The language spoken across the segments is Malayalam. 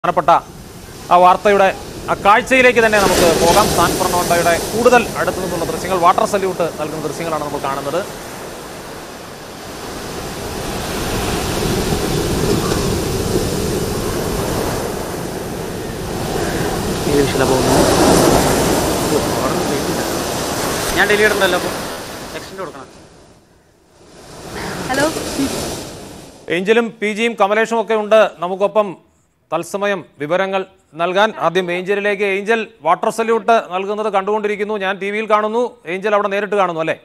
പ്രധാനപ്പെട്ട ആ വാർത്തയുടെ ആ കാഴ്ചയിലേക്ക് തന്നെ നമുക്ക് പോകാം സാൻ ഫെർണാണ്ടോയുടെ കൂടുതൽ അടുത്തു നിന്നുള്ള ദൃശ്യങ്ങൾ വാട്ടർ സല്യൂട്ട് നൽകുന്ന ദൃശ്യങ്ങളാണ് നമ്മൾ കാണുന്നത് ഏത് വിഷയത്തിലാണ് പോകുന്നത് ഞാൻ ഡെലിവറി ഉണ്ടല്ലോ അപ്പോൾ എക്സ്റ്റൻഡ് കൊടുക്കണം ഹലോ ഏഞ്ചലും പി ജിയും കമലേഷും ഒക്കെ ഉണ്ട് നമുക്കൊപ്പം തത്സമയം വിവരങ്ങൾ നൽകാൻ ആദ്യം ഏഞ്ചലിലേക്ക് ഏഞ്ചൽ വാട്ടർ സല്യൂട്ട് നൽകുന്നത് കണ്ടുകൊണ്ടിരിക്കുന്നു ഞാൻ ടി വിയിൽ കാണുന്നു ഏഞ്ചൽ അവിടെ നേരിട്ട് കാണുന്നു അല്ലേ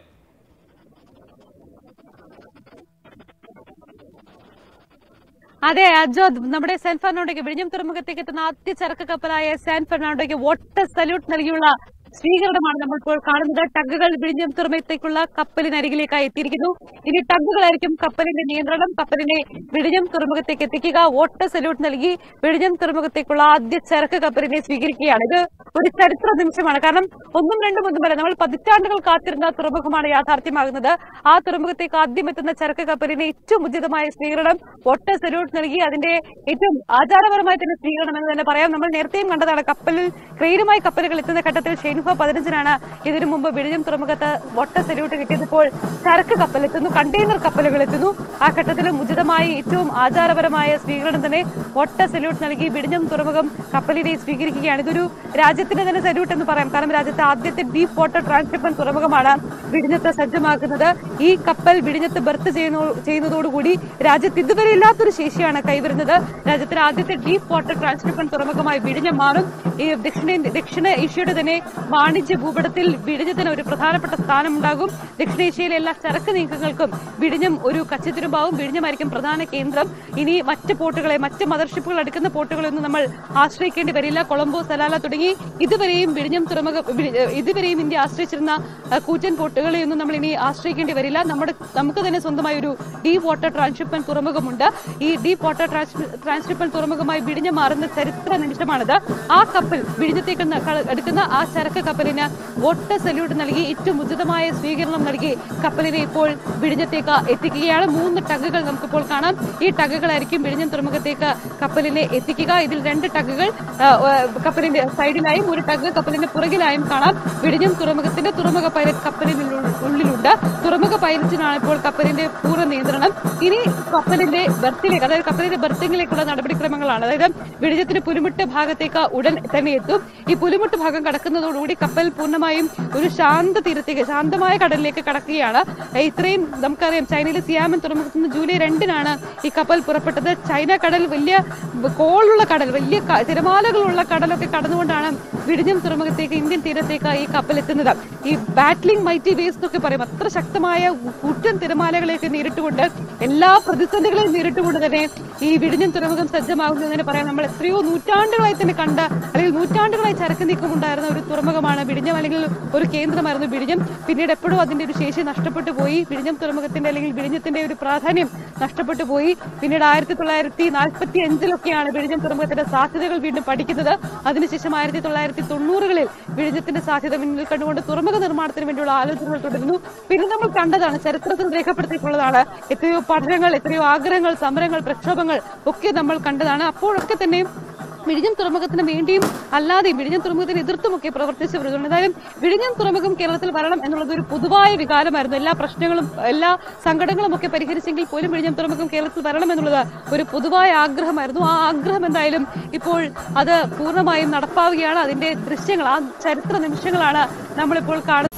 അതെ അജോദ് നമ്മുടെ സാൻ ഫെർണാണ്ടോയ്ക്ക് വിഴിഞ്ഞം തുറമുഖത്തേക്ക് എത്തുന്ന ആദ്യ ചരക്ക് കപ്പലായ സാൻ ഫെർണാണ്ടോയ്ക്ക് വോട്ടർ സല്യൂട്ട് നൽകിയുള്ള സ്വീകരണമാണ് നമ്മൾ ഇപ്പോൾ കാണുന്നത് ടഗുകൾ വിഴിഞ്ഞം തുറമുഖത്തേക്കുള്ള കപ്പലിനരികിലേക്കായി എത്തിയിരിക്കുന്നു ഇനി ടഗുകളായിരിക്കും കപ്പലിന്റെ നിയന്ത്രണം കപ്പലിനെ വിഴിഞ്ഞം തുറമുഖത്തേക്ക് എത്തിക്കുക വോട്ടർ സല്യൂട്ട് നൽകി വിഴിഞ്ഞം തുറമുഖത്തേക്കുള്ള ആദ്യ ചരക്ക് കപ്പലിനെ സ്വീകരിക്കുകയാണ് ഇത് ഒരു ചരിത്ര നിമിഷമാണ് കാരണം ഒന്നും രണ്ടും ഒന്നുമല്ല നമ്മൾ പതിറ്റാണ്ടുകൾ കാത്തിരുന്ന തുറമുഖമാണ് യാഥാർത്ഥ്യമാകുന്നത് ആ തുറമുഖത്തേക്ക് ആദ്യം എത്തുന്ന ചരക്ക് കപ്പലിന് ഏറ്റവും ഉചിതമായ സ്വീകരണം വോട്ടർ സല്യൂട്ട് നൽകി അതിന്റെ ഏറ്റവും ആചാരപരമായി തന്നെ സ്വീകരണം എന്ന് തന്നെ പറയാം നമ്മൾ നേരത്തെയും കണ്ടതാണ് കപ്പലിൽ ക്രെയിനുമായി കപ്പലുകൾ എത്തുന്ന ഘട്ടത്തിൽ ഷെയ്ൻഫ പതിനഞ്ചിനാണ് ഇതിനു മുമ്പ് വിഴിഞ്ഞം തുറമുഖത്ത് വോട്ടർ സല്യൂട്ട് കിട്ടിയത് ഇപ്പോൾ ചരക്ക് കപ്പൽ എത്തുന്നു കണ്ടെയ്നർ കപ്പലുകൾ എത്തുന്നു ആ ഘട്ടത്തിലും ഉചിതമായി ഏറ്റവും ആചാരപരമായ സ്വീകരണം തന്നെ വോട്ടർ സല്യൂട്ട് നൽകി വിഴിഞ്ഞം തുറമുഖം കപ്പലിനെ സ്വീകരിക്കുകയാണ് ഇതൊരു രാജ്യത്തിന്റെ തന്നെ സല്യൂട്ട് എന്ന് പറയാം കാരണം രാജ്യത്തെ ആദ്യത്തെ ഡീപ് വാട്ടർ ട്രാൻസ്ഷിപ്മെന്റ് തുറമുഖമാണ് വിഴിഞ്ഞത്ത് സജ്ജമാക്കുന്നത് ഈ കപ്പൽ വിഴിഞ്ഞത്ത് ബർത്ത് ചെയ്യുന്ന ചെയ്യുന്നതോടുകൂടി രാജ്യത്ത് ഇതുവരെ ഇല്ലാത്തൊരു ശേഷിയാണ് കൈവരുന്നത് രാജ്യത്തിലെ ആദ്യത്തെ ഡീപ് വാട്ടർ ട്രാൻസ്ഷിപ്മെന്റ് തുറമുഖമായി വിഴിഞ്ഞം മാറും ഈ ദക്ഷിണേന്ത്യ ദക്ഷിണ ഏഷ്യയുടെ തന്നെ വാണിജ്യ ഭൂപടത്തിൽ വിഴിഞ്ഞത്തിന് ഒരു പ്രധാനപ്പെട്ട സ്ഥാനമുണ്ടാകും ദക്ഷിണേഷ്യയിലെ എല്ലാ ചരക്ക് നീക്കങ്ങൾക്കും വിഴിഞ്ഞം ഒരു കച്ചിത്തുരുമ്പാവും വിഴിഞ്ഞമായിരിക്കും പ്രധാന കേന്ദ്രം ഇനി മറ്റ് പോർട്ടുകളെ മറ്റ് മദർഷിപ്പുകൾ അടുക്കുന്ന പോർട്ടുകളൊന്നും നമ്മൾ ആശ്രയിക്കേണ്ടി വരില്ല കൊളംബോ സലാല തുടങ്ങി ഇതുവരെയും വിഴിഞ്ഞം തുറമുഖ വിഴി- ഇതുവരെയും ഇന്ത്യ ആശ്രയിച്ചിരുന്ന അഹ്, കൂറ്റൻ പോർട്ടുകളെയൊന്നും നമ്മൾ ഇനി ആശ്രയിക്കേണ്ടി വരില്ല നമ്മുടെ നമുക്ക് തന്നെ സ്വന്തമായി ഒരു ഡീപ് വാട്ടർ ട്രാൻസ്ഷിപ്മെന്റ് തുറമുഖമുണ്ട് ഈ ഡീപ് വാട്ടർ ട്രാൻസ്ഷിപ്മെന്റ് തുറമുഖമായി വിഴിഞ്ഞം മാറുന്ന ചരിത്ര നിമിഷമാണിത് ആ കപ്പൽ വിഴിഞ്ഞത്തേക്ക് ന- ക- എടുക്കുന്ന ആ ചരക്ക് കപ്പലിന് വോട്ടർ സല്യൂട്ട് നൽകി ഏറ്റവും ഉചിതമായ സ്വീകരണം നൽകി കപ്പലിനെ ഇപ്പോൾ വിഴിഞ്ഞത്തേക്ക് എത്തിക്കുകയാണ് മൂന്ന് ടഗുകൾ നമുക്കിപ്പോൾ കാണാം ഈ ടഗുകളായിരിക്കും വിഴിഞ്ഞം തുറമുഖത്തേക്ക് കപ്പലിനെ എത്തിക്കുക ഇതിൽ രണ്ട് ടഗുകൾ ആ, ആ, കപ്പലിന്റെ സൈഡിലായും ഒരു ടഗ് കപ്പലിന്റെ പുറകിലായും കാണാം വിഴിഞ്ഞം തുറമുഖത്തിന്റെ തുറമുഖ പൈലറ്റ് കപ്പലിന് ഉള്ളിലുണ്ട് തുറമുഖ പൈലറ്റിനാണ് ഇപ്പോൾ കപ്പലിന്റെ പൂർണ്ണ നിയന്ത്രണം ഇനി കപ്പലിന്റെ ബർത്തിലേക്ക് അതായത് കപ്പലിന്റെ ബർത്തിങ്ങിലേക്കുള്ള നടപടിക്രമങ്ങളാണ് അതായത് വിഴിഞ്ഞത്തിന് പുലിമുട്ട് ഭാഗത്തേക്ക് ഉടൻ തന്നെ എത്തും ഈ പുലിമുട്ട് ഭാഗം കടക്കുന്നതോടുകൂടി കപ്പൽ പൂർണ്ണമായും ഒരു ശാന്ത തീരത്തേക്ക് ശാന്തമായ കടലിലേക്ക് കടക്കുകയാണ് ഏ, ഇത്രയും നമുക്കറിയാം ചൈനയിലെ സിയാമൻ തുറമുഖത്ത് നിന്ന് ജൂലൈ രണ്ടിനാണ് ഈ കപ്പൽ പുറപ്പെട്ടത് ചൈന കടൽ വലിയ കോളുള്ള കടൽ വലിയ ക- തിരമാലകളുള്ള കടലൊക്കെ കടന്നുകൊണ്ടാണ് വിഴിഞ്ഞം തുറമുഖത്തേക്ക് ഇന്ത്യൻ തീരത്തേക്ക് ഈ കപ്പൽ എത്തുന്നത് ഈ ബാറ്റ്ലിംഗ് മൈറ്റി വേസ് എന്നൊക്കെ പറയും അത്ര ശക്തമായ കൂറ്റൻ തിരമാലകളെയൊക്കെ നേരിട്ടുകൊണ്ട് എല്ലാ പ്രതിസന്ധികളെയും നേരിട്ടുകൊണ്ട് തന്നെ ഈ വിഴിഞ്ഞം തുറമുഖം സജ്ജമാകുന്നു എന്ന് തന്നെ പറയാം നമ്മൾ എത്രയോ നൂറ്റാണ്ടുകളായി തന്നെ കണ്ട അല്ലെങ്കിൽ നൂറ്റാണ്ടുകളായി ചരക്ക് നീക്കമുണ്ടായിരുന്ന ഒരു തുറമുഖമാണ് വിഴിഞ്ഞം അല്ലെങ്കിൽ ഒരു കേന്ദ്രമായിരുന്നു വിഴിഞ്ഞം പിന്നീട് എപ്പോഴും അതിന്റെ ഒരു ശേഷി നഷ്ടപ്പെട്ടു പോയി വിഴിഞ്ഞം തുറമുഖത്തിന്റെ അല്ലെങ്കിൽ വിഴിഞ്ഞത്തിന്റെ ഒരു പ്രാധാന്യം നഷ്ടപ്പെട്ടു പോയി പിന്നീട് ആയിരത്തി തൊള്ളായിരത്തി നാൽപ്പത്തി അഞ്ചിലൊക്കെയാണ് വിഴിഞ്ഞം തുറമുഖത്തിന്റെ സാധ്യതകൾ വീണ്ടും പഠിക്കുന്നത് അതിനുശേഷം ആയിരത്തി തൊള്ളായിരത്തി തൊണ്ണൂറുകളിൽ വിഴിഞ്ഞത്തിന്റെ സാധ്യത മുന്നിൽ കണ്ടുകൊണ്ട് തുറമുഖ നിർമ്മാണത്തിന് വേണ്ടിയുള്ള ആലോചനകൾ തുടരുന്നു പിന്നെ നമ്മൾ കണ്ടതാണ് ചരിത്രത്തിൽ രേഖപ്പെടുത്തിയിട്ടുള്ളതാണ് എത്രയോ പഠനങ്ങൾ എത്രയോ ആഗ്രഹങ്ങൾ സമരങ്ങൾ പ്രക്ഷോഭങ്ങൾ ഒക്കെ നമ്മൾ കണ്ടതാണ് അപ്പോഴൊക്കെ തന്നെയും വിഴിഞ്ഞം തുറമുഖത്തിന് വേണ്ടിയും അല്ലാതെയും വിഴിഞ്ഞം തുറമുഖത്തിന് എതിർത്തുമൊക്കെ പ്രവർത്തിച്ചവരുണ്ട് എന്തായാലും വിഴിഞ്ഞം തുറമുഖം കേരളത്തിൽ വരണം എന്നുള്ളത് ഒരു പൊതുവായ വികാരമായിരുന്നു എല്ലാ പ്രശ്നങ്ങളും എല്ലാ സങ്കടങ്ങളും ഒക്കെ പരിഹരിച്ചെങ്കിൽ പോലും വിഴിഞ്ഞം തുറമുഖം കേരളത്തിൽ വരണം എന്നുള്ളത് ഒരു പൊതുവായ ആഗ്രഹമായിരുന്നു ആ ആഗ്രഹം എന്തായാലും ഇപ്പോൾ അത് പൂർണ്ണമായും നടപ്പാവുകയാണ് അതിന്റെ ദൃശ്യങ്ങൾ ആ ചരിത്ര നിമിഷങ്ങളാണ് നമ്മളിപ്പോൾ കാണുന്നത്